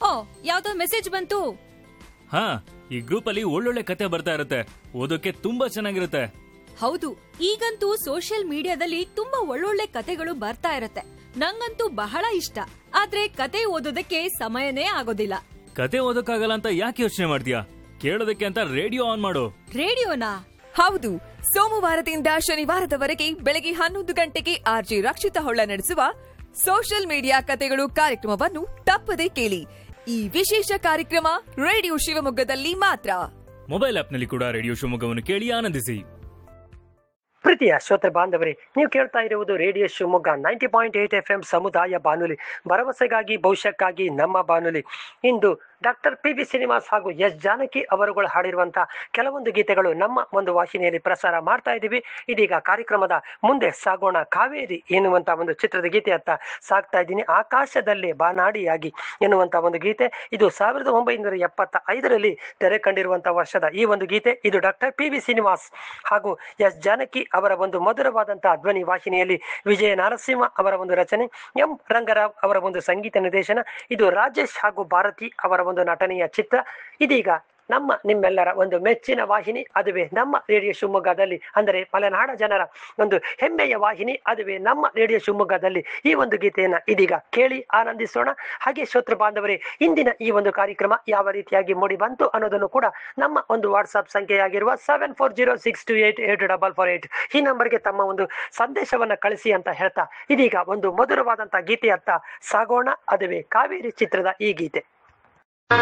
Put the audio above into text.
ಓ ಯಾವ್ದೋ ಮೆಸೇಜ್ ಬಂತು ಹಾ ಈ ಗ್ರೂಪ್ ಅಲ್ಲಿ ಒಳ್ಳೊಳ್ಳೆ ಕತೆ ಬರ್ತಾ ಇರುತ್ತೆ ಓದೋಕೆ ತುಂಬಾ ಚೆನ್ನಾಗಿರುತ್ತೆ ಹೌದು ಈಗಂತೂ ಸೋಷಿಯಲ್ ಮೀಡಿಯಾದಲ್ಲಿ ತುಂಬಾ ಒಳ್ಳೊಳ್ಳೆ ಕತೆಗಳು ಬರ್ತಾ ಇರತ್ತೆ ನಂಗಂತೂ ಬಹಳ ಇಷ್ಟ ಆದ್ರೆ ಕತೆ ಓದೋದಕ್ಕೆ ಸಮಯನೇ ಆಗೋದಿಲ್ಲ ಕತೆ ಓದೋಕ್ಕಾಗಲ್ಲ ಅಂತ ಯಾಕೆ ಯೋಚನೆ ಮಾಡ್ತೀಯಾ ಕೇಳೋದಕ್ಕೆ ಅಂತ ರೇಡಿಯೋ ಆನ್ ಮಾಡು ರೇಡಿಯೋನಾ ಹೌದು ಸೋಮವಾರದಿಂದ ಶನಿವಾರದವರೆಗೆ ಬೆಳಗ್ಗೆ ಹನ್ನೊಂದು ಗಂಟೆಗೆ ಆರ್ಜಿ ರಕ್ಷಿತ ಹೊಳ್ಳ ನಡೆಸುವ ಸೋಷಿಯಲ್ ಮೀಡಿಯಾ ಕತೆಗಳು ಕಾರ್ಯಕ್ರಮವನ್ನು ತಪ್ಪದೇ ಕೇಳಿ ಈ ವಿಶೇಷ ಕಾರ್ಯಕ್ರಮ ರೇಡಿಯೋ ಶಿವಮೊಗ್ಗದಲ್ಲಿ ಮಾತ್ರ ಮೊಬೈಲ್ ಆಪ್ನಲ್ಲಿ ಕೂಡ ರೇಡಿಯೋ ಶಿವಮೊಗ್ಗವನ್ನು ಕೇಳಿ ಆನಂದಿಸಿ ಪ್ರೀತಿಯ ಶ್ರೋತೃ ಬಾಂಧವರೇ ನೀವು ಕೇಳ್ತಾ ಇರುವುದು radio Shivamogga ninety point eight F M ಸಮುದಾಯ ಬಾನುಲಿ ಭರವಸೆಗಾಗಿ ಭವಿಷ್ಯಕ್ಕಾಗಿ ನಮ್ಮ ಬಾನುಲಿ ಇಂದು ಡಾಕ್ಟರ್ ಪಿ ಬಿ ಶ್ರೀನಿವಾಸ್ ಹಾಗೂ ಎಸ್ ಜಾನಕಿ ಅವರುಗಳು ಹಾಡಿರುವಂಥ ಕೆಲವೊಂದು ಗೀತೆಗಳು ನಮ್ಮ ಒಂದು ವಾಹಿನಿಯಲ್ಲಿ ಪ್ರಸಾರ ಮಾಡ್ತಾ ಇದ್ದೀವಿ ಇದೀಗ ಕಾರ್ಯಕ್ರಮದ ಮುಂದೆ ಸಾಗೋಣ ಕಾವೇರಿ ಎನ್ನುವಂಥ ಒಂದು ಚಿತ್ರದ ಗೀತೆಯತ್ತ ಸಾಗ್ತಾ ಇದ್ದೀನಿ ಆಕಾಶದಲ್ಲಿ ಬಾನಾಡಿಯಾಗಿ ಎನ್ನುವಂಥ ಒಂದು ಗೀತೆ ಇದು ಸಾವಿರದ ಒಂಬೈನೂರ ಎಪ್ಪತ್ತ ಐದರಲ್ಲಿ ತೆರೆ ಕಂಡಿರುವಂಥ ವರ್ಷದ ಈ ಒಂದು ಗೀತೆ ಇದು ಡಾಕ್ಟರ್ ಪಿ ವಿ ಶ್ರೀನಿವಾಸ್ ಹಾಗೂ ಎಸ್ ಜಾನಕಿ ಅವರ ಒಂದು ಮಧುರವಾದಂತಹ ಧ್ವನಿ ವಾಹಿನಿಯಲ್ಲಿ ವಿಜಯ ನರಸಿಂಹ ಅವರ ಒಂದು ರಚನೆ ಎಂ ರಂಗರಾವ್ ಅವರ ಒಂದು ಸಂಗೀತ ನಿರ್ದೇಶನ ಇದು ರಾಜೇಶ್ ಹಾಗೂ ಭಾರತಿ ಅವರ ಒಂದು ನಟನೆಯ ಚಿತ್ರ ಇದೀಗ ನಮ್ಮ ನಿಮ್ಮೆಲ್ಲರ ಒಂದು ಮೆಚ್ಚಿನ ವಾಹಿನಿ ಅದುವೇ ನಮ್ಮ ರೇಡಿಯೋ ಶಿವಮೊಗ್ಗದಲ್ಲಿ ಅಂದರೆ ಮಲೆನಾಡ ಜನರ ಒಂದು ಹೆಮ್ಮೆಯ ವಾಹಿನಿ ಅದುವೇ ನಮ್ಮ ರೇಡಿಯೋ ಶಿವಮೊಗ್ಗದಲ್ಲಿ ಈ ಒಂದು ಗೀತೆಯನ್ನ ಇದೀಗ ಕೇಳಿ ಆನಂದಿಸೋಣ ಹಾಗೆ ಶ್ರೋತೃ ಬಾಂಧವರೇ ಇಂದಿನ ಈ ಒಂದು ಕಾರ್ಯಕ್ರಮ ಯಾವ ರೀತಿಯಾಗಿ ಮೂಡಿ ಬಂತು ಅನ್ನೋದನ್ನು ಕೂಡ ನಮ್ಮ ಒಂದು ವಾಟ್ಸ್ಆಪ್ ಸಂಖ್ಯೆಯಾಗಿರುವ seven four zero six two eight eight double four eight ಈ ನಂಬರ್ಗೆ ತಮ್ಮ ಒಂದು ಸಂದೇಶವನ್ನ ಕಳಿಸಿ ಅಂತ ಹೇಳ್ತಾ ಇದೀಗ ಒಂದು ಮಧುರವಾದಂತಹ ಗೀತೆಯತ್ತ ಸಾಗೋಣ ಅದುವೇ ಕಾವೇರಿ ಚಿತ್ರದ ಈ ಗೀತೆ